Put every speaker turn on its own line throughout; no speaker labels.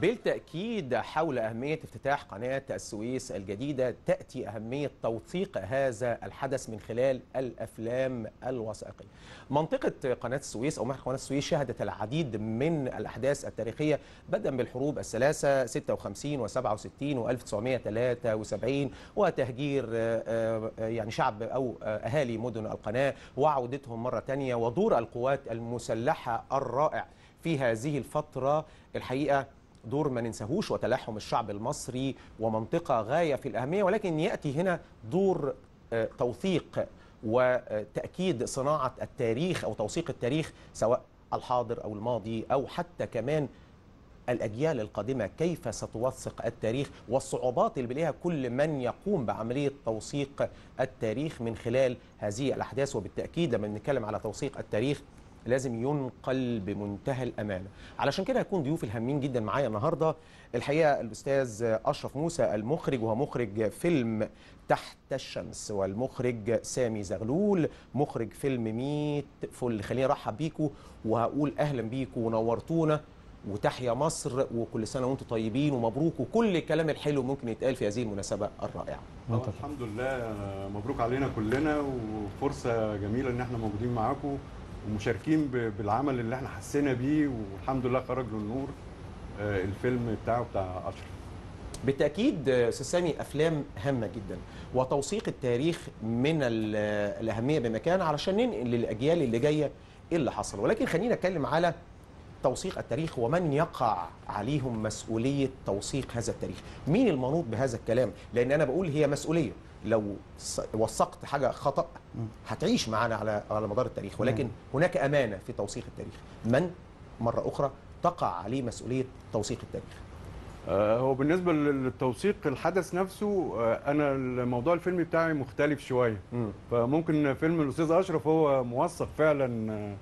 بالتأكيد حول أهمية افتتاح قناة السويس الجديدة تأتي أهمية توثيق هذا الحدث من خلال الأفلام الوثائقية منطقة قناة السويس أو محور قناة السويس شهدت العديد من الأحداث التاريخية بدءا بالحروب الثلاثة 56 و67 و1973 وتهجير آه، آه، يعني شعب أو آه، أهالي مدن القناة وعودتهم مرة تانية ودور القوات المسلحة الرائع في هذه الفترة الحقيقة دور ما ننساهوش وتلاحم الشعب المصري ومنطقة غاية في الأهمية ولكن يأتي هنا دور آه، توثيق وتأكيد صناعة التاريخ أو توثيق التاريخ سواء الحاضر أو الماضي أو حتى كمان الأجيال القادمة كيف ستوثق التاريخ والصعوبات اللي بيلاقيها كل من يقوم بعملية توثيق التاريخ من خلال هذه الأحداث وبالتأكيد لما بنتكلم على توثيق التاريخ لازم ينقل بمنتهى الأمانة علشان كده هيكون ضيوف الهامين جدا معايا النهاردة الحقيقة الأستاذ أشرف موسى المخرج وهو مخرج فيلم تحت الشمس والمخرج سامي زغلول مخرج فيلم ميت فل خليني ارحب بيكم وهقول اهلا بيكم ونورتونا وتحيا مصر وكل سنه وانتم طيبين ومبروك وكل الكلام الحلو ممكن يتقال في هذه المناسبه الرائعه
طبعا الحمد لله مبروك علينا كلنا وفرصه جميله ان احنا موجودين معاكم ومشاركين ب- بالعمل اللي احنا حسينا بيه والحمد لله خرج للنور آه، الفيلم بتاعه بتاع اشرف
بالتاكيد آه، استاذ سامي افلام هامه جدا وتوثيق التاريخ من ال- الاهميه بمكان علشان ننقل للاجيال اللي جايه ايه اللي حصل ولكن خلينا نتكلم على توثيق التاريخ ومن يقع عليهم مسؤوليه توثيق هذا التاريخ مين المنوط بهذا الكلام لان انا بقول هي مسؤوليه لو ص- وثقت حاجه خطا هتعيش معانا على على مدار التاريخ ولكن هناك امانه في توثيق التاريخ من مره اخرى تقع عليه مسؤوليه توثيق التاريخ
آه، هو بالنسبه للتوثيق الحدث نفسه آه، انا الموضوع الفيلم بتاعي مختلف شويه
مم.
فممكن فيلم الاستاذ اشرف هو موثق فعلا آه،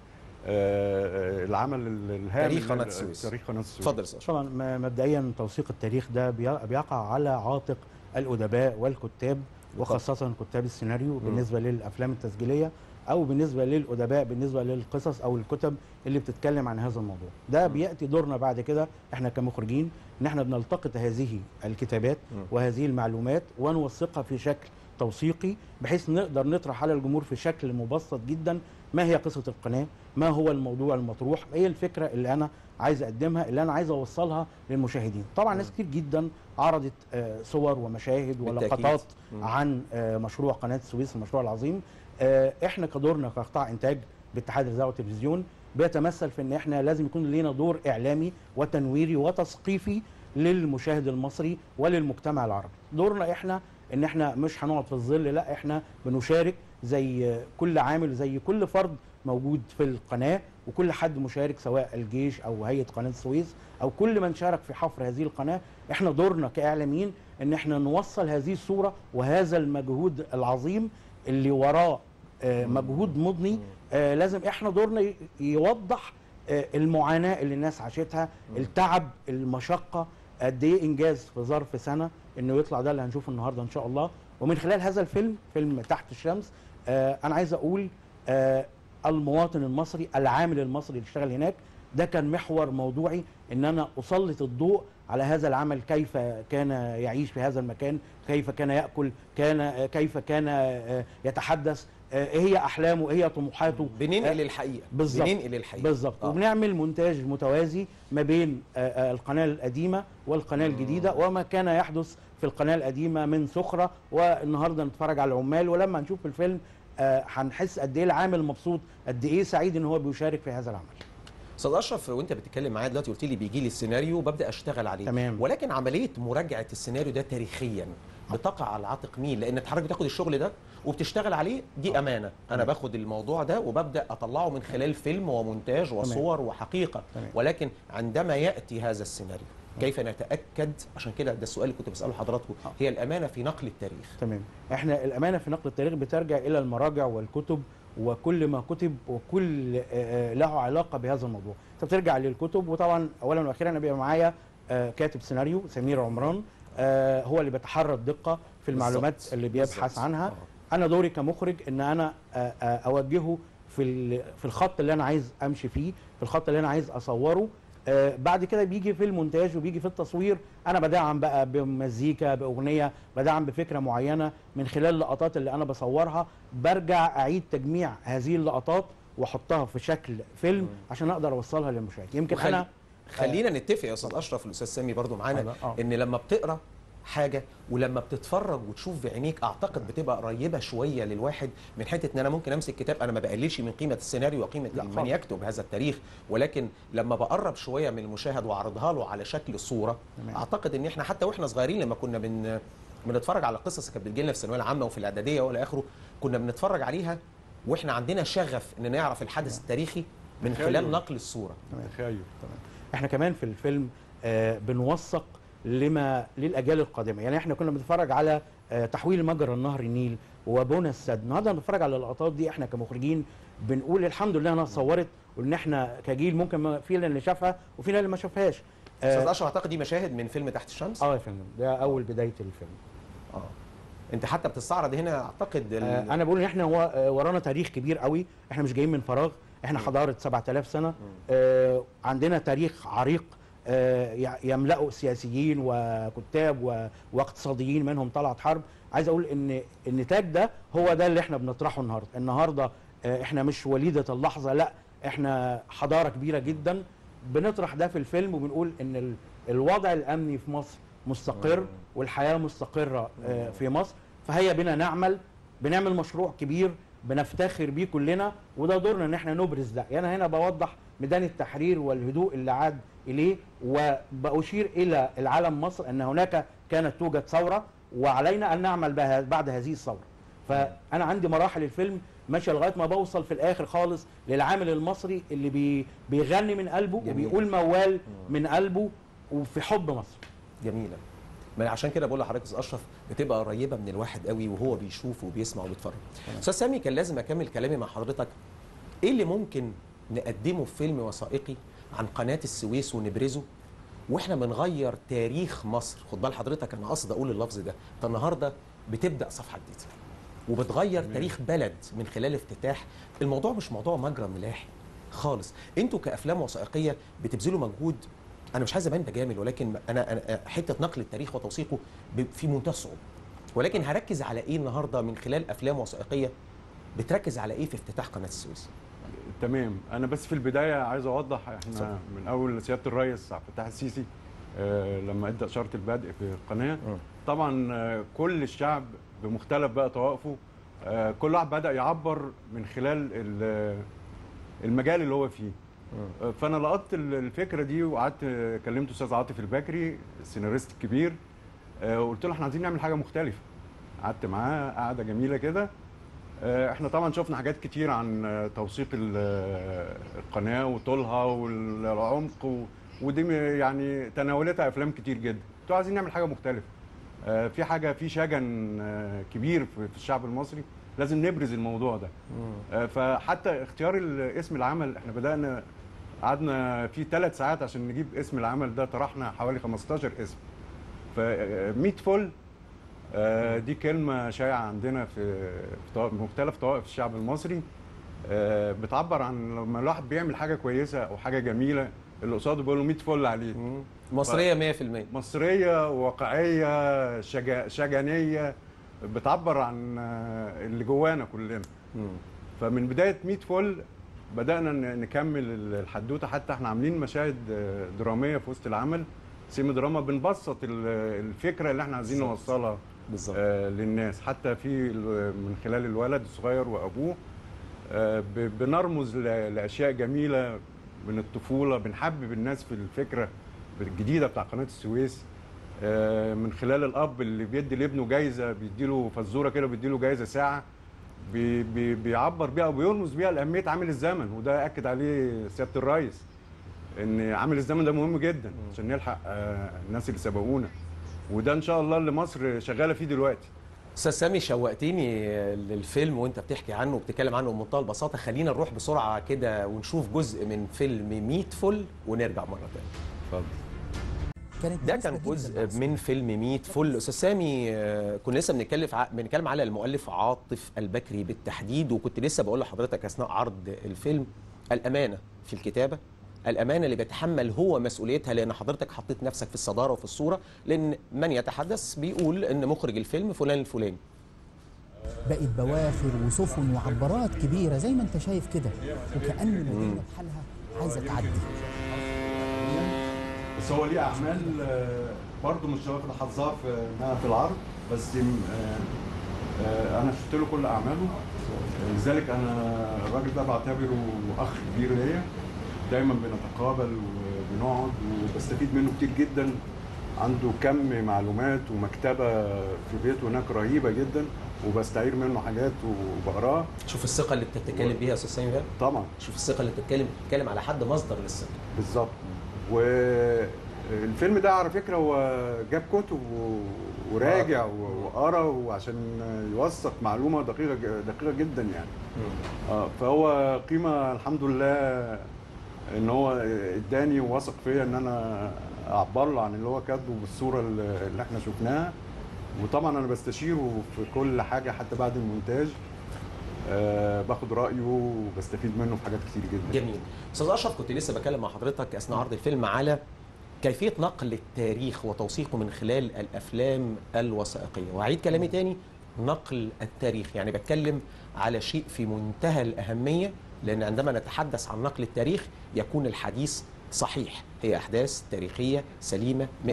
آه، العمل الهام
تاريخ قناة السويس.
تاريخ قناه السويس
اتفضل يا استاذ أشرف.
طبعا م- مبدئيا توثيق التاريخ ده بي- بيقع على عاتق الادباء والكتاب وخاصه كتاب السيناريو بالنسبه للافلام التسجيليه او بالنسبه للادباء بالنسبه للقصص او الكتب اللي بتتكلم عن هذا الموضوع ده بياتي دورنا بعد كده احنا كمخرجين ان احنا بنلتقط هذه الكتابات
مم.
وهذه المعلومات ونوثقها في شكل توثيقي بحيث نقدر نطرح على الجمهور في شكل مبسط جدا ما هي قصه القناه ما هو الموضوع المطروح ايه الفكره اللي انا عايز اقدمها اللي انا عايز اوصلها للمشاهدين طبعا ناس كتير جدا عرضت آه، صور ومشاهد
بالتأكيد.
ولقطات
مم.
عن آه، مشروع قناه السويس المشروع العظيم آه، احنا كدورنا كقطاع انتاج باتحاد الاذاعه والتلفزيون بيتمثل في ان احنا لازم يكون لينا دور اعلامي وتنويري وتثقيفي للمشاهد المصري وللمجتمع العربي دورنا احنا ان احنا مش هنقعد في الظل لا احنا بنشارك زي كل عامل زي كل فرد موجود في القناه وكل حد مشارك سواء الجيش او هيئه قناه السويس او كل من شارك في حفر هذه القناه احنا دورنا كاعلاميين ان احنا نوصل هذه الصوره وهذا المجهود العظيم اللي وراه آه، مجهود مضني آه، لازم احنا دورنا ي- يوضح آه، المعاناه اللي الناس عاشتها التعب المشقه قد ايه انجاز في ظرف سنه انه يطلع ده اللي هنشوفه النهارده ان شاء الله ومن خلال هذا الفيلم فيلم تحت الشمس آه، انا عايز اقول آه، المواطن المصري العامل المصري اللي اشتغل هناك ده كان محور موضوعي ان انا اسلط الضوء على هذا العمل كيف كان يعيش في هذا المكان كيف كان ياكل كان كيف كان آه، يتحدث آه، ايه هي احلامه ايه هي طموحاته
بننقل الحقيقه
بالظبط.
بننقل الحقيقه
بالظبط
آه.
وبنعمل مونتاج متوازي ما بين آه، آه، القناه القديمه والقناه الجديده وما كان يحدث في القناه القديمه من سخره والنهارده نتفرج على العمال ولما نشوف الفيلم آه، هنحس قد ايه العامل مبسوط قد ايه سعيد ان هو بيشارك في هذا العمل
استاذ اشرف وانت بتتكلم معايا دلوقتي قلت لي بيجي لي السيناريو وببدا اشتغل عليه
تمام.
ولكن عمليه مراجعه السيناريو ده تاريخيا بتقع على عاتق مين لان حضرتك بتاخد الشغل ده وبتشتغل عليه دي امانه انا باخد الموضوع ده وببدا اطلعه من خلال فيلم ومونتاج وصور وحقيقه
تمام.
ولكن عندما ياتي هذا السيناريو كيف نتاكد عشان كده ده السؤال اللي كنت بساله لحضراتكم هي الامانه في نقل التاريخ
تمام احنا الامانه في نقل التاريخ بترجع الى المراجع والكتب وكل ما كتب وكل آه، آه، له علاقه بهذا الموضوع انت بترجع للكتب وطبعا اولا واخيرا انا بيبقى معايا آه، كاتب سيناريو سمير عمران آه، هو اللي بيتحرى الدقه في المعلومات
بالظبط.
اللي بيبحث
بالظبط.
عنها
آه.
انا دوري كمخرج ان انا آه، آه، اوجهه في ال- في الخط اللي انا عايز امشي فيه في الخط اللي انا عايز اصوره آه بعد كده بيجي في المونتاج وبيجي في التصوير انا بدعم بقى بمزيكا باغنيه بدعم بفكره معينه من خلال اللقطات اللي انا بصورها برجع اعيد تجميع هذه اللقطات واحطها في شكل فيلم عشان اقدر اوصلها للمشاهد يمكن
وخل-
انا
خلينا نتفق يا استاذ اشرف الاستاذ سامي برضو معانا
أيوة، آه.
ان لما بتقرا حاجه ولما بتتفرج وتشوف بعينيك اعتقد بتبقى قريبه شويه للواحد من حته ان انا ممكن امسك كتاب انا ما بقللش من قيمه السيناريو وقيمه
لا
من
خالص.
يكتب هذا التاريخ ولكن لما بقرب شويه من المشاهد واعرضها له على شكل صوره
تمام.
اعتقد ان احنا حتى واحنا صغيرين لما كنا بن بنتفرج على قصص كانت بتجي لنا في الثانويه العامه وفي الاعداديه والى اخره كنا بنتفرج عليها واحنا عندنا شغف ان نعرف الحدث التاريخي من خلال
تخيل.
نقل الصوره
تخيل
احنا كمان في الفيلم آه بنوثق لما للاجيال القادمه يعني احنا كنا بنتفرج على آه تحويل مجرى النهر النيل وبنى السد النهارده بنتفرج على اللقطات دي احنا كمخرجين بنقول الحمد لله انها اتصورت وان احنا كجيل ممكن ما فينا اللي شافها وفينا اللي ما شافهاش
استاذ
اه,
اشرف اعتقد دي مشاهد من فيلم تحت الشمس
آه يا فندم ده اول بدايه الفيلم
اه انت حتى بتستعرض هنا اعتقد ال...
آه انا بقول ان احنا هو آه، ورانا تاريخ كبير قوي احنا مش جايين من فراغ احنا حضاره 7000 سنه آه عندنا تاريخ عريق آه ي- يملأه سياسيين وكتاب و- واقتصاديين منهم طلعت حرب عايز اقول ان النتاج ده هو ده اللي احنا بنطرحه النهارده النهارده آه احنا مش وليده اللحظه لا احنا حضاره كبيره جدا بنطرح ده في الفيلم وبنقول ان ال- الوضع الامني في مصر مستقر والحياه مستقره آه، في مصر فهيا بنا نعمل بنعمل مشروع كبير بنفتخر بيه كلنا وده دورنا ان احنا نبرز ده يعني أنا هنا بوضح ميدان التحرير والهدوء اللي عاد اليه وبأشير الى العالم مصر ان هناك كانت توجد ثوره وعلينا ان نعمل بها بعد هذه الثوره فانا عندي مراحل الفيلم ماشيه لغايه ما بوصل في الاخر خالص للعامل المصري اللي بي بيغني من قلبه
جميل.
وبيقول موال من قلبه وفي حب مصر
جميله ما عشان كده بقول لحضرتك استاذ اشرف بتبقى قريبه من الواحد قوي وهو بيشوف وبيسمع وبيتفرج استاذ سامي كان لازم اكمل كلامي مع حضرتك ايه اللي ممكن نقدمه في فيلم وثائقي عن قناه السويس ونبرزه واحنا بنغير تاريخ مصر خد بال حضرتك انا قصد اقول اللفظ ده انت النهارده بتبدا صفحه جديده وبتغير تاريخ بلد من خلال افتتاح الموضوع مش موضوع مجرى ملاحي خالص انتوا كافلام وثائقيه بتبذلوا مجهود انا مش عايز ابان بجامل ولكن انا أنا حته نقل التاريخ وتوثيقه ب- في منتهى الصعوبه ولكن هركز على ايه النهارده من خلال افلام وثائقيه بتركز على ايه في افتتاح قناه السويس
تمام انا بس في البدايه عايز اوضح احنا
اتفضل.
من اول سياده الرئيس عبد الفتاح السيسي آه، لما ادى اشاره البدء في القناه
مم.
طبعا آه، كل الشعب بمختلف بقى طوائفه آه، كل واحد بدا يعبر من خلال ال- المجال اللي هو فيه آه، فانا لقطت ال- الفكره دي وقعدت آه، كلمت استاذ عاطف البكري السيناريست الكبير آه، وقلت له احنا عايزين نعمل حاجه مختلفه قعدت معاه قعده جميله كده آه، احنا طبعا شفنا حاجات كتير عن آه، توثيق ال- آه، القناه وطولها والعمق و- ودي م- يعني تناولتها افلام كتير جدا قلت له عايزين نعمل حاجه مختلفه آه، في حاجه في شجن آه، كبير في في الشعب المصري لازم نبرز الموضوع ده آه، فحتى اختيار ال- اسم العمل احنا بدانا قعدنا فيه ثلاث ساعات عشان نجيب اسم العمل ده طرحنا حوالي 15 اسم ف 100 فل آه، دي كلمة شائعة عندنا في في طوائف- مختلف طوائف الشعب المصري آه، بتعبر عن لما الواحد بيعمل حاجة كويسة أو حاجة جميلة اللي قصاده بيقول له 100 فل عليك
مصريه 100%
مصرية واقعية شجا- شجنية بتعبر عن آه، اللي جوانا كلنا
مم.
فمن بداية 100 فل بدأنا ن- نكمل ال- الحدوتة حتى احنا عاملين مشاهد آه، درامية في وسط العمل سيمي دراما بنبسط ال- الفكرة اللي احنا عايزين
بالظبط.
نوصلها
بالظبط
آه، للناس حتى في ال- من خلال الولد الصغير وابوه آه، ب- بنرمز ل- لاشياء جميله من الطفوله بنحبب الناس في الفكره الجديده بتاع قناه السويس آه، من خلال الاب اللي بيدي لابنه جايزه بيديله فزوره كده بيديله جايزه ساعه بي بي بيعبر بيها وبيرمز بيها لاهميه عامل الزمن وده اكد عليه سياده الرئيس ان عامل الزمن ده مهم جدا عشان نلحق آه، الناس اللي سبقونا وده ان شاء الله اللي مصر شغاله فيه دلوقتي
استاذ سامي شوقتني للفيلم وانت بتحكي عنه وبتتكلم عنه بمنتهى البساطه خلينا نروح بسرعه كده ونشوف جزء من فيلم 100 فل ونرجع مره ثانيه اتفضل
كانت
ده
مناسبة
كان
جداً
جزء
أصلاً.
من فيلم 100 فل استاذ سامي آه، كنا لسه بنتكلم ع- بنتكلم على المؤلف عاطف البكري بالتحديد وكنت لسه بقول لحضرتك اثناء عرض الفيلم الامانه في الكتابه الامانه اللي بيتحمل هو مسؤوليتها لان حضرتك حطيت نفسك في الصداره وفي الصوره لان من يتحدث بيقول ان مخرج الفيلم فلان الفلاني
بقت بواخر وسفن وعبارات كبيره زي ما انت شايف كده وكأن المدينه بحالها عايزه تعدي
بس هو ليه اعمال آه، برضه مش واخد حظها في انها في العرض بس آه، آه، انا شفت له كل اعماله لذلك انا الراجل ده بعتبره اخ كبير ليا دايما بنتقابل وبنقعد وبستفيد منه كتير جدا عنده كم معلومات ومكتبه في بيته هناك رهيبه جدا وبستعير منه حاجات وبقراها
شوف الثقه اللي بتتكلم بيها يا استاذ سامي بقى
طبعا
شوف الثقه اللي بتتكلم بتتكلم على حد مصدر للثقه
بالظبط والفيلم ده على فكره هو جاب كتب و- وراجع و- وقرا وعشان يوثق معلومه دقيقه ج- دقيقه جدا يعني اه فهو قيمه الحمد لله ان هو اداني ووثق فيا ان انا اعبر له عن اللي هو كاتبه بالصوره اللي اللي احنا شفناها وطبعا انا بستشيره في كل حاجه حتى بعد المونتاج آه باخد رايه وبستفيد منه في حاجات كتير جدا
جميل استاذ اشرف كنت لسه بكلم مع حضرتك اثناء عرض الفيلم على كيفيه نقل التاريخ وتوثيقه من خلال الافلام الوثائقيه واعيد كلامي تاني نقل التاريخ يعني بتكلم على شيء في منتهى الاهميه لان عندما نتحدث عن نقل التاريخ يكون الحديث صحيح هي احداث تاريخيه سليمه 100%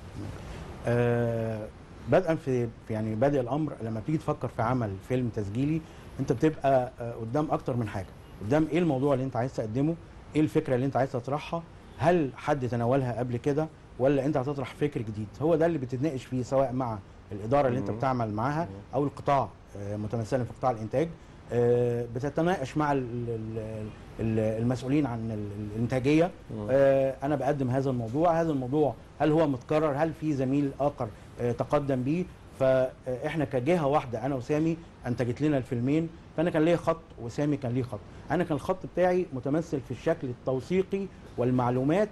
آه، بدءا في في يعني بادئ الامر لما بتيجي تفكر في عمل فيلم تسجيلي انت بتبقى آه، قدام اكتر من حاجه قدام ايه الموضوع اللي انت عايز تقدمه ايه الفكره اللي انت عايز تطرحها هل حد تناولها قبل كده ولا انت هتطرح فكر جديد هو ده اللي بتتناقش فيه سواء مع الاداره اللي انت
مم.
بتعمل معاها او القطاع آه، متمثلا في قطاع الانتاج آه، بتتناقش مع ال- ال- ال- المسؤولين عن ال- الانتاجيه
مم.
آه، انا بقدم هذا الموضوع هذا الموضوع هل هو متكرر هل في زميل اخر آه، تقدم بيه فاحنا كجهه واحده انا وسامي انتجت لنا الفيلمين فانا كان ليا خط وسامي كان ليه خط انا كان الخط بتاعي متمثل في الشكل التوثيقي والمعلومات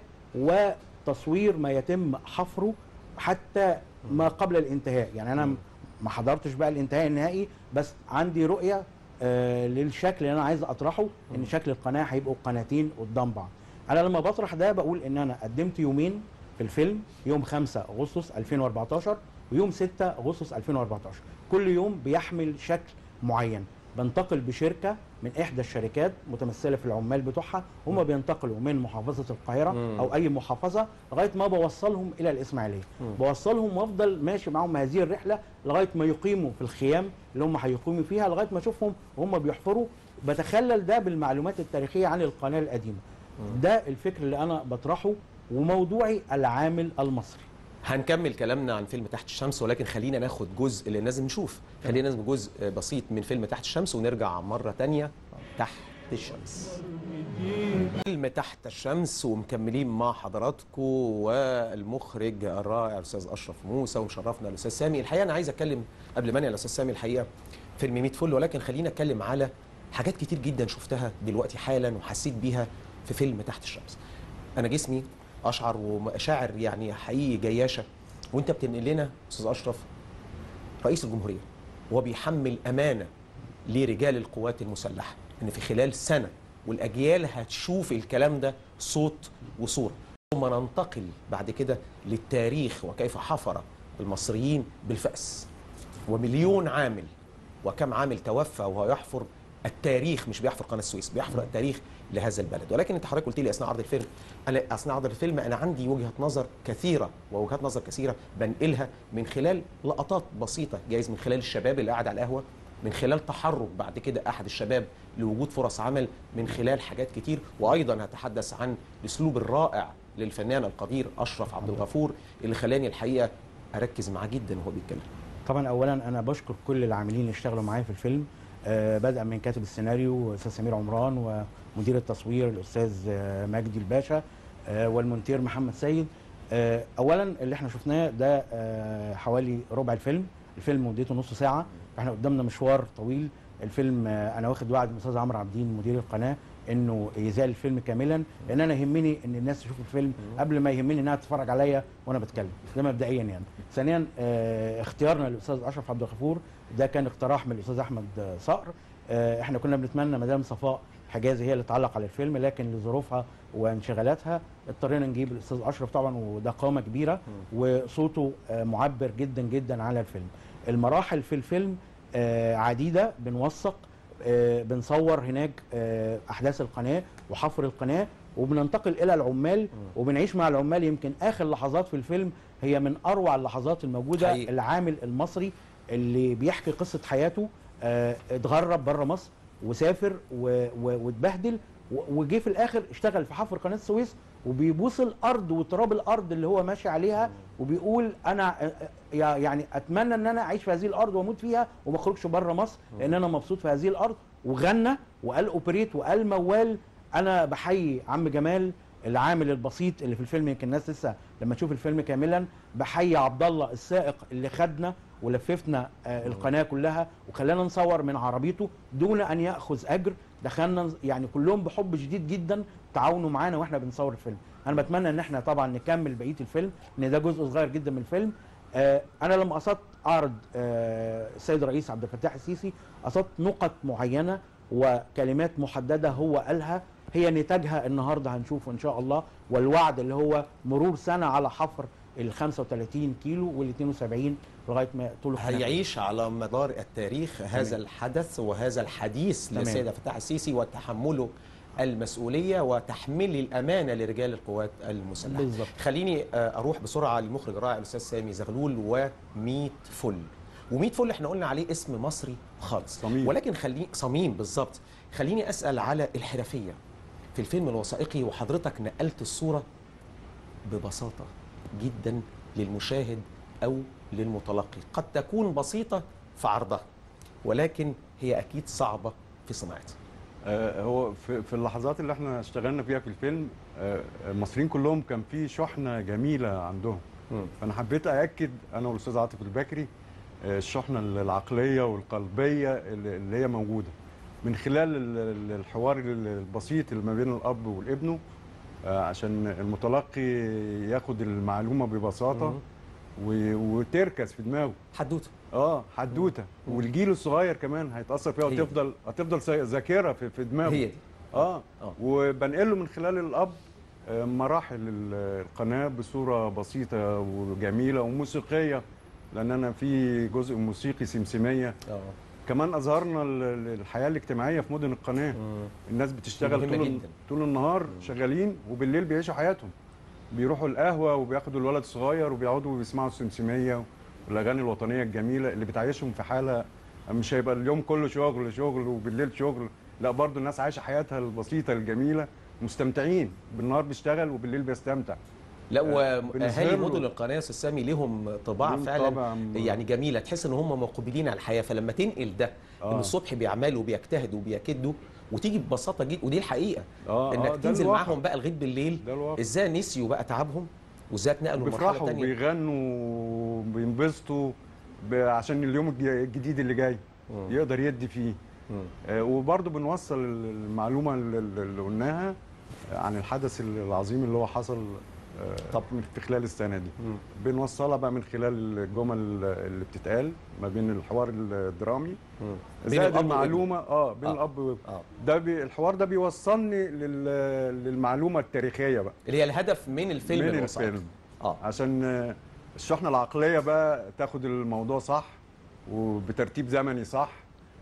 وتصوير ما يتم حفره حتى ما قبل الانتهاء يعني انا ما حضرتش بقى الانتهاء النهائي بس عندي رؤيه آه للشكل اللي انا عايز اطرحه ان شكل القناه هيبقوا قناتين قدام بعض انا لما بطرح ده بقول ان انا قدمت يومين في الفيلم يوم 5 اغسطس 2014 ويوم 6 اغسطس 2014 كل يوم بيحمل شكل معين بنتقل بشركه من احدى الشركات متمثله في العمال بتوعها هم بينتقلوا من محافظه القاهره
مم.
او اي محافظه لغايه ما بوصلهم الى الاسماعيليه
مم.
بوصلهم وافضل ماشي معاهم هذه الرحله لغايه ما يقيموا في الخيام اللي هم هيقيموا فيها لغايه ما اشوفهم وهم بيحفروا بتخلل ده بالمعلومات التاريخيه عن القناه القديمه ده الفكر اللي انا بطرحه وموضوعي العامل المصري
هنكمل كلامنا عن فيلم تحت الشمس ولكن خلينا ناخد جزء اللي لازم نشوف خلينا ناخد جزء بسيط من فيلم تحت الشمس ونرجع مرة تانية تحت الشمس فيلم تحت الشمس ومكملين مع حضراتكم والمخرج الرائع الاستاذ اشرف موسى ومشرفنا الاستاذ سامي الحقيقه انا عايز اتكلم قبل ما انقل الاستاذ سامي الحقيقه فيلم 100 فل ولكن خلينا اتكلم على حاجات كتير جدا شفتها دلوقتي حالا وحسيت بيها في فيلم تحت الشمس انا جسمي اشعر ومشاعر يعني حقيقي جياشه وانت بتنقل لنا استاذ اشرف رئيس الجمهوريه وهو بيحمل امانه لرجال القوات المسلحه ان في خلال سنه والاجيال هتشوف الكلام ده صوت وصوره ثم ننتقل بعد كده للتاريخ وكيف حفر المصريين بالفأس ومليون عامل وكم عامل توفى وهو يحفر التاريخ مش بيحفر قناه السويس بيحفر التاريخ لهذا البلد ولكن انت حضرتك قلت لي اثناء عرض الفيلم انا اثناء عرض الفيلم انا عندي وجهه نظر كثيره ووجهات نظر كثيره بنقلها من خلال لقطات بسيطه جايز من خلال الشباب اللي قاعد على القهوه من خلال تحرك بعد كده احد الشباب لوجود فرص عمل من خلال حاجات كتير وايضا هتحدث عن الاسلوب الرائع للفنان القدير اشرف عبد الغفور اللي خلاني الحقيقه اركز معاه جدا وهو بيتكلم
طبعا اولا انا بشكر كل العاملين اللي اشتغلوا معايا في الفيلم آه، بدءا من كاتب السيناريو الاستاذ سمير عمران ومدير التصوير الاستاذ آه، مجدي الباشا آه، والمونتير محمد سيد آه، اولا اللي احنا شفناه ده آه، حوالي ربع الفيلم الفيلم مدته نص ساعه احنا قدامنا مشوار طويل الفيلم آه، انا واخد وعد من الاستاذ عمرو عابدين مدير القناه انه يزال الفيلم كاملا لان انا يهمني ان الناس تشوف الفيلم قبل ما يهمني انها تتفرج عليا وانا بتكلم ده مبدئيا يعني ثانيا آه، اختيارنا للاستاذ اشرف عبد الغفور ده كان اقتراح من الاستاذ احمد آه، صقر آه، احنا كنا بنتمنى مدام صفاء حجازي هي اللي تعلق على الفيلم لكن لظروفها وانشغالاتها اضطرينا نجيب الاستاذ اشرف طبعا وده قامه كبيره وصوته آه، معبر جدا جدا على الفيلم المراحل في الفيلم آه، عديده بنوثق آه، بنصور هناك آه، احداث القناه وحفر القناه وبننتقل الى العمال وبنعيش مع العمال يمكن اخر لحظات في الفيلم هي من اروع اللحظات الموجوده
حقيقي.
العامل المصري اللي بيحكي قصه حياته آه، اتغرب بره مصر وسافر و- و- واتبهدل و- وجه في الاخر اشتغل في حفر قناه السويس وبيبوس الارض وتراب الارض اللي هو ماشي عليها وبيقول انا آه، آه، يعني اتمنى ان انا اعيش في هذه الارض واموت فيها وما اخرجش بره مصر لان انا مبسوط في هذه الارض وغنى وقال اوبريت وقال موال انا بحيي عم جمال العامل البسيط اللي في الفيلم يمكن الناس لسه لما تشوف الفيلم كاملا بحيي عبد الله السائق اللي خدنا ولففنا آه، القناه كلها وخلانا نصور من عربيته دون ان ياخذ اجر دخلنا يعني كلهم بحب شديد جدا تعاونوا معانا واحنا بنصور الفيلم انا بتمنى ان احنا طبعا نكمل بقيه الفيلم ان ده جزء صغير جدا من الفيلم آه، انا لما قصدت اعرض آه، السيد الرئيس عبد الفتاح السيسي قصدت نقط معينه وكلمات محدده هو قالها هي نتاجها النهارده هنشوفه ان شاء الله والوعد اللي هو مرور سنه على حفر ال 35 كيلو وال 72 لغايه ما طول القناة.
هيعيش على مدار التاريخ هذا الحدث وهذا الحديث
تمام.
للسيد عبد الفتاح السيسي وتحمله المسؤوليه وتحميل الامانه لرجال القوات المسلحه
بالظبط.
خليني آه، اروح بسرعه للمخرج الرائع الاستاذ سامي زغلول و100 فل و100 فل احنا قلنا عليه اسم مصري خالص
صميم.
ولكن خليني صميم بالظبط خليني اسال على الحرفيه في الفيلم الوثائقي وحضرتك نقلت الصوره ببساطه جدا للمشاهد او للمتلقي قد تكون بسيطه في عرضها ولكن هي اكيد صعبه في صناعتها
آه، هو في في اللحظات اللي احنا اشتغلنا فيها في الفيلم آه، المصريين كلهم كان في شحنه جميله عندهم فانا حبيت ااكد انا والاستاذ عاطف البكري آه، الشحنه العقليه والقلبيه اللي اللي هي موجوده من خلال ال- ال- الحوار ال- البسيط اللي ما بين الاب والابنه آه، عشان المتلقي ياخد المعلومه ببساطه
مم.
و- وتركز في دماغه
حدوته
اه حدوته والجيل الصغير كمان هيتاثر فيها
هي.
وتفضل هتفضل سا- ذاكره في, في دماغه
هي دي
اه
آه.
وبنقله من خلال الاب آه، مراحل ال- القناه بصوره بسيطه وجميله وموسيقيه لان انا في جزء موسيقي سمسميه
اه
كمان اظهرنا ال- ال- الحياه الاجتماعيه في مدن القناه
مم.
الناس بتشتغل
مهمة
طول ال-
جداً.
طول النهار شغالين وبالليل بيعيشوا حياتهم بيروحوا القهوه وبياخدوا الولد الصغير وبيقعدوا ويسمعوا السمسميه والاغاني الوطنيه الجميله اللي بتعيشهم في حاله مش هيبقى اليوم كله شغل شغل وبالليل شغل لا برضو الناس عايشه حياتها البسيطه الجميله مستمتعين بالنهار بيشتغل وبالليل بيستمتع
لا
بالنسبة
واهالي
له-
مدن القناه يا استاذ سامي لهم طباع
لهم
فعلا
طبع م-
يعني جميله تحس ان هم مقبلين على الحياه فلما تنقل ده
آه.
ان الصبح بيعملوا وبيجتهدوا وبيكدوا وتيجي ببساطه جدا ودي الحقيقه
اه
انك
آه، ده
تنزل
الواقع.
معاهم بقى لغايه بالليل
ده الواقع
ازاي نسيوا بقى تعبهم وازاي اتنقلوا لمرحله
بيفرحوا
ثانيه
وبيغنوا وبينبسطوا ب- عشان اليوم الج- الجديد اللي جاي يقدر يدي فيه آه، وبرضه بنوصل ال- المعلومه اللي اللي قلناها عن الحدث العظيم اللي هو حصل آه،
طب.
من- في خلال السنه دي بنوصلها بقى من خلال الجمل اللي بتتقال ما بين الحوار الدرامي
بين
زائد
الأب
المعلومه اه بين
آه.
الاب والابن.
اه
ده بي الحوار ده بيوصلني لل- للمعلومه التاريخيه بقى
اللي هي الهدف من الفيلم
من
الوثائقي.
الفيلم
اه
عشان آه، الشحنه العقليه بقى تاخد الموضوع صح وبترتيب زمني صح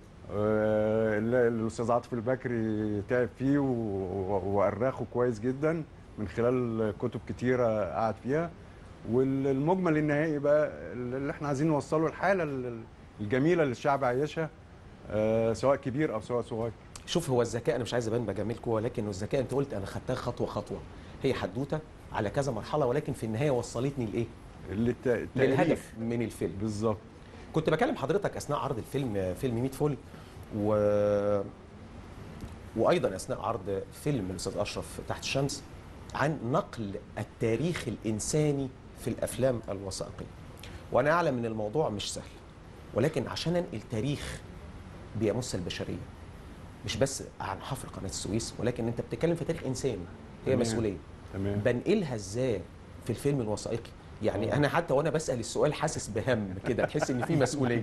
آه، اللي الاستاذ عاطف البكري تعب فيه و- و- وأرخه كويس جدا من خلال كتب كتيره قعد فيها والمجمل النهائي بقى اللي احنا عايزين نوصله الحاله ال- الجميله اللي الشعب عايشها آه، سواء كبير او سواء صغير
شوف هو الذكاء انا مش عايز ابان بجاملكم ولكن الذكاء انت قلت انا خدتها خطوه خطوه هي حدوته على كذا مرحله ولكن في النهايه وصلتني لايه؟
اللي الت- التأليف.
للهدف من الفيلم
بالظبط
كنت بكلم حضرتك اثناء عرض الفيلم فيلم 100 فل و وايضا اثناء عرض فيلم الاستاذ اشرف تحت الشمس عن نقل التاريخ الانساني في الافلام الوثائقيه وانا اعلم ان الموضوع مش سهل ولكن عشان انقل تاريخ بيمس البشريه مش بس عن حفر قناه السويس ولكن انت بتتكلم في تاريخ انساني هي
تمام.
مسؤوليه
تمام
بنقلها ازاي في الفيلم الوثائقي يعني انا حتى وانا بسال السؤال حاسس بهم كده تحس ان في مسؤوليه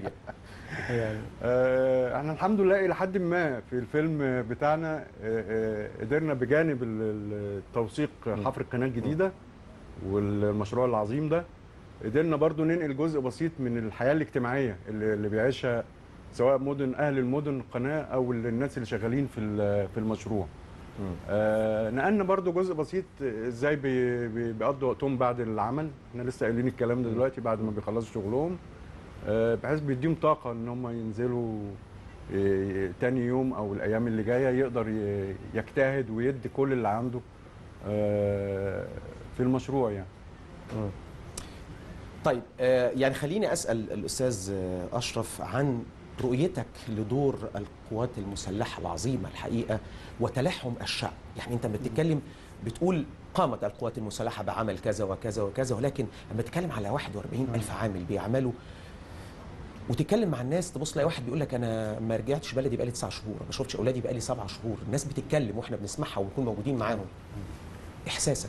آه، احنا الحمد لله الى حد ما في الفيلم بتاعنا آه، آه، قدرنا بجانب ال- ال- التوثيق حفر القناه الجديده والمشروع العظيم ده قدرنا برضو ننقل جزء بسيط من الحياه الاجتماعيه اللي اللي بيعيشها سواء مدن اهل المدن القناه او الناس اللي شغالين في ال- في المشروع آه نقلنا برضو جزء بسيط ازاي بي- بي- بيقضوا وقتهم بعد العمل احنا لسه قايلين الكلام ده دلوقتي بعد ما بيخلصوا شغلهم آه، بحيث بيديهم طاقه ان هم ينزلوا آه، تاني يوم او الايام اللي جايه يقدر ي- يجتهد ويدي كل اللي عنده آه، في المشروع يعني
طيب آه، يعني خليني اسال الاستاذ آه، اشرف عن رؤيتك لدور القوات المسلحه العظيمه الحقيقه وتلحم الشعب يعني انت لما بتتكلم بتقول قامت القوات المسلحه بعمل كذا وكذا وكذا ولكن لما تتكلم على 41 الف عامل بيعملوا وتتكلم مع الناس تبص تلاقي واحد بيقول لك انا ما رجعتش بلدي بقالي تسع شهور ما شفتش اولادي بقالي سبع شهور الناس بتتكلم واحنا بنسمعها ونكون موجودين معاهم احساسك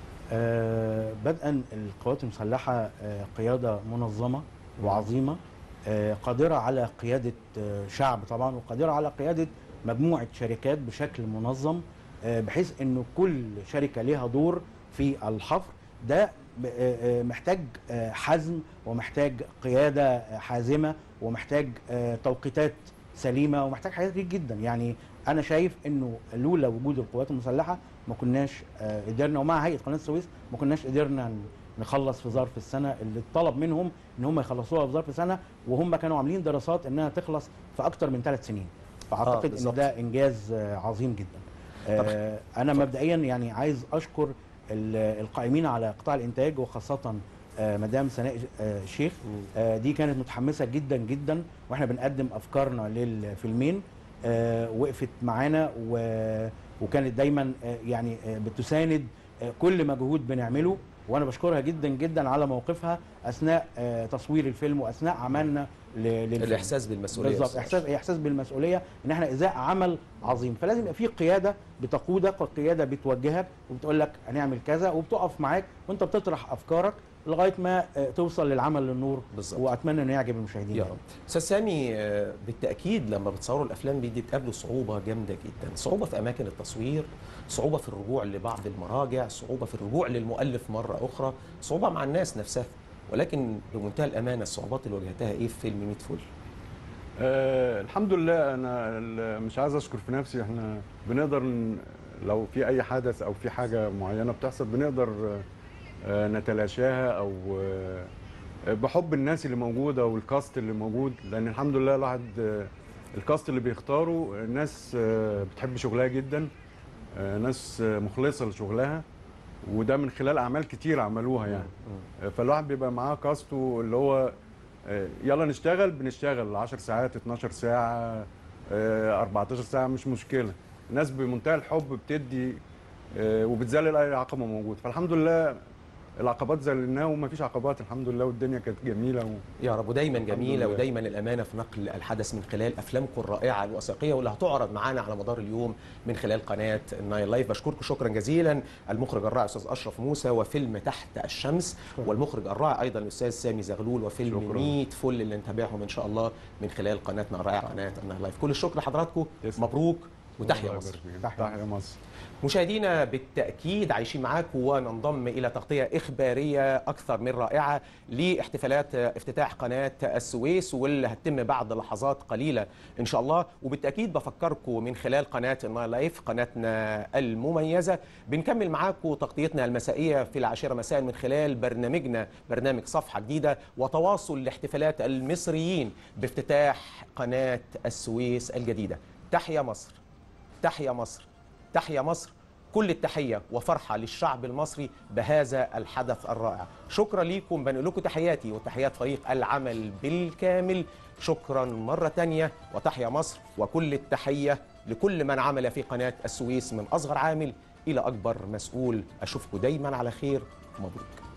آه، بدءا القوات المسلحة آه، قيادة منظمة وعظيمة آه، قادرة على قيادة آه، شعب طبعا وقادرة على قيادة مجموعة شركات بشكل منظم آه، بحيث انه كل شركة لها دور في الحفر ده ب- آه، آه، محتاج آه، حزم ومحتاج قيادة آه، حازمة ومحتاج آه، توقيتات سليمة ومحتاج حاجات كتير جدا يعني انا شايف انه لولا وجود القوات المسلحة ما كناش آه، قدرنا ومع هيئه قناه السويس ما كناش قدرنا ن- نخلص في ظرف السنه اللي اتطلب منهم ان هم يخلصوها في ظرف سنه وهم كانوا عاملين دراسات انها تخلص في اكتر من ثلاث سنين فاعتقد ان
بالظبط.
ده انجاز آه، عظيم جدا آه، انا مبدئيا يعني عايز اشكر ال- القائمين على قطاع الانتاج وخاصه آه، مدام سناء آه، شيخ آه، دي كانت متحمسه جدا جدا واحنا بنقدم افكارنا للفيلمين آه، وقفت معانا و- وكانت دايما آه، يعني آه، بتساند آه، كل مجهود بنعمله وانا بشكرها جدا جدا على موقفها اثناء آه، تصوير الفيلم واثناء عملنا ل- للفيلم
الاحساس بالمسؤوليه
بالظبط
أستاذ
احساس احساس بالمسؤوليه ان احنا ازاء عمل عظيم فلازم يبقى في قياده بتقودك وقياده بتوجهك وبتقول لك هنعمل كذا وبتقف معاك وانت بتطرح افكارك لغايه ما آه، توصل للعمل للنور
بالظبط.
واتمنى انه يعجب المشاهدين
يا رب استاذ سامي آه، بالتاكيد لما بتصوروا الافلام دي بتقابلوا صعوبه جامده جدا صعوبه في اماكن التصوير صعوبه في الرجوع لبعض المراجع صعوبه في الرجوع للمؤلف مره اخرى صعوبه مع الناس نفسها ولكن بمنتهى الامانه الصعوبات اللي واجهتها ايه في فيلم 100 فل
آه الحمد لله انا ال- مش عايز اشكر في نفسي احنا بنقدر ن- لو في اي حدث او في حاجه معينه بتحصل بنقدر آه نتلاشاها او آه بحب الناس اللي موجوده والكاست اللي موجود لان الحمد لله الواحد آه الكاست اللي بيختاره ناس آه بتحب شغلها جدا آه ناس آه مخلصه لشغلها وده من خلال اعمال كتير عملوها يعني آه فالواحد بيبقى معاه كاستو اللي هو آه، يلا نشتغل بنشتغل 10 ساعات 12 ساعة آه، 14 ساعة مش مشكلة الناس بمنتهى الحب بتدي آه، وبتذلل أي عقبة موجود فالحمد لله العقبات ذللناها ومفيش عقبات الحمد لله والدنيا كانت جميلة و...
يا رب ودايما
الحمد
جميله
لله.
ودايما الامانه في نقل الحدث من خلال افلامكم الرائعه الوثائقيه واللي هتعرض معانا على مدار اليوم من خلال قناه النايل لايف بشكركم شكرا جزيلا المخرج الرائع استاذ اشرف موسى وفيلم تحت الشمس والمخرج الرائع ايضا الاستاذ سامي زغلول وفيلم
شكراً.
100 فل اللي نتابعهم ان شاء الله من خلال قناتنا الرائعه قناه النايل لايف كل الشكر لحضراتكم
تسلم.
مبروك وتحيا
الله
مصر
يبارك فيك.
تحيا
تحيا مصر
مشاهدينا بالتأكيد عايشين معاكم وننضم إلى تغطية إخبارية أكثر من رائعة لاحتفالات افتتاح قناة السويس واللي هتتم بعد لحظات قليلة إن شاء الله وبالتأكيد بفكركم من خلال قناة النايل لايف قناتنا المميزة بنكمل معاكم تغطيتنا المسائية في العاشرة مساء من خلال برنامجنا برنامج صفحة جديدة وتواصل لاحتفالات المصريين بافتتاح قناة السويس الجديدة تحيا مصر تحيا مصر تحيا مصر كل التحية وفرحة للشعب المصري بهذا الحدث الرائع شكرا لكم بنقول لكم تحياتي وتحيات فريق العمل بالكامل شكرا مرة تانية وتحيا مصر وكل التحية لكل من عمل في قناة السويس من أصغر عامل إلى أكبر مسؤول أشوفكم دايما على خير مبروك